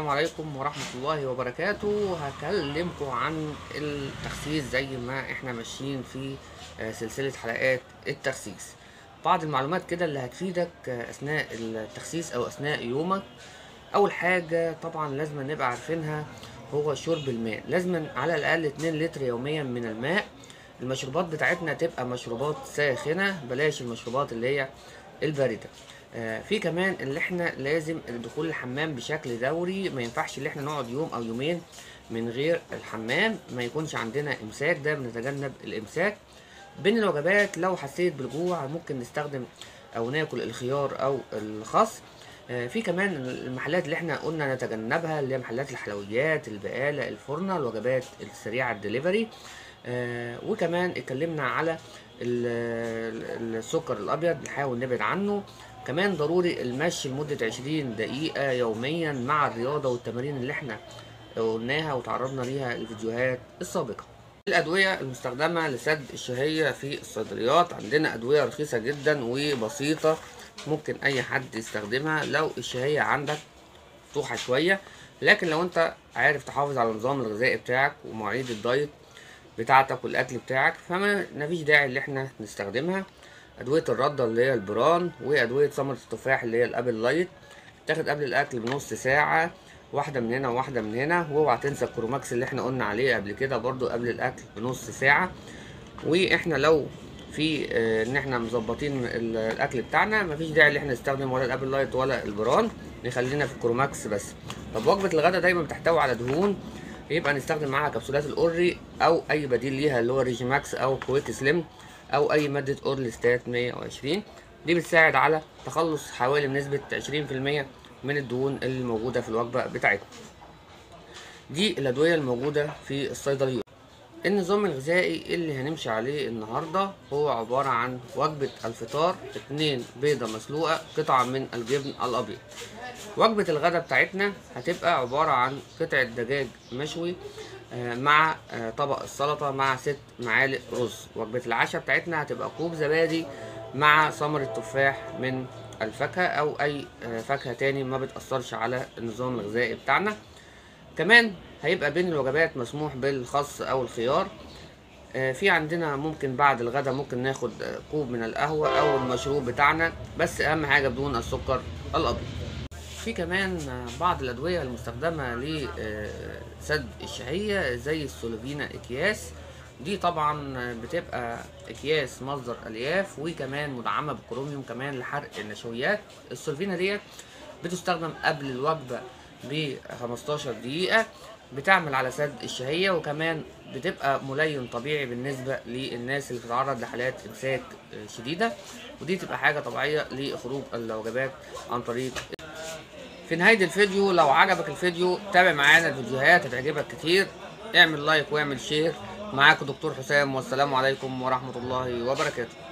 عليكم ورحمة الله وبركاته هكلمكم عن التخسيس زي ما احنا ماشيين في آه، سلسلة حلقات التخسيس بعض المعلومات كده اللي هتفيدك آه، اثناء التخسيس او اثناء يومك اول حاجة طبعا لازم نبقى عارفينها هو شرب الماء لازم على الاقل 2 لتر يوميا من الماء المشروبات بتاعتنا تبقى مشروبات ساخنة بلاش المشروبات اللي هي الباردة آه، في كمان اللي احنا لازم دخول الحمام بشكل دوري ما ينفعش اللي احنا نقعد يوم او يومين من غير الحمام ما يكونش عندنا امساك ده بنتجنب الامساك بين الوجبات لو حسيت بالجوع ممكن نستخدم او ناكل الخيار او الخس آه، في كمان المحلات اللي احنا قلنا نتجنبها اللي هي محلات الحلويات البقالة الفرنة الوجبات السريعة الدليفري آه، وكمان اتكلمنا على ال- ال- السكر الابيض نحاول نبعد عنه كمان ضروري المشي لمدة 20 دقيقة يوميا مع الرياضة والتمارين اللي احنا قلناها وتعرضنا ليها الفيديوهات السابقة الأدوية المستخدمة لسد الشهية في الصيدليات عندنا أدوية رخيصة جدا وبسيطة ممكن أي حد يستخدمها لو الشهية عندك مفتوحة شوية لكن لو أنت عارف تحافظ على النظام الغذائي بتاعك ومواعيد الدايت بتاعتك والاكل بتاعك فما مفيش داعي اللي احنا نستخدمها ادويه الرده اللي هي البران وادويه ثمره التفاح اللي هي الابل لايت تاخد قبل الاكل بنص ساعه واحده من هنا وواحده من هنا واوعى تنسى الكروماكس اللي احنا قلنا عليه قبل كده برضو قبل الاكل بنص ساعه واحنا لو في آه، ان احنا مظبطين ال- الاكل بتاعنا مفيش داعي ان احنا نستخدم ولا الابل لايت ولا البران نخلينا في الكروماكس بس طب وجبه الغداء دايما بتحتوي على دهون يبقى نستخدم معاها كبسولات الاوري او اي بديل ليها اللي هو ريجي ماكس او كويك سليم او اي ماده اورلستات 120 دي بتساعد على تخلص حوالي بنسبه 20% من الدهون اللي موجوده في الوجبه بتاعتنا دي الادويه الموجوده في الصيدليات النظام الغذائي اللي هنمشي عليه النهاردة هو عبارة عن وجبة الفطار اتنين بيضة مسلوقة قطعة من الجبن الأبيض وجبة الغداء بتاعتنا هتبقى عبارة عن قطعة دجاج مشوي آه، مع آه، طبق السلطة مع ست معالق رز وجبة العشاء بتاعتنا هتبقى كوب زبادي مع ثمرة تفاح من الفاكهة أو أي آه، فاكهة تاني ما بتأثرش على النظام الغذائي بتاعنا كمان هيبقى بين الوجبات مسموح بالخس او الخيار آه، في عندنا ممكن بعد الغدا ممكن ناخد آه، كوب من القهوة او المشروب بتاعنا بس اهم حاجة بدون السكر الابيض في كمان آه، بعض الادوية المستخدمة لسد الشهية زي السولوفينا اكياس دي طبعا آه، بتبقى اكياس مصدر الياف وكمان مدعمة بالكروميوم كمان لحرق النشويات السولفينا ديت بتستخدم قبل الوجبة ب 15 دقيقة بتعمل على سد الشهية وكمان بتبقى ملين طبيعي بالنسبة للناس اللي بتتعرض لحالات إمساك آه، شديدة ودي تبقى حاجة طبيعية لخروج الوجبات عن طريق في نهاية الفيديو لو عجبك الفيديو تابع معانا الفيديوهات هتعجبك كتير اعمل لايك واعمل شير معاكم دكتور حسام والسلام عليكم ورحمة الله وبركاته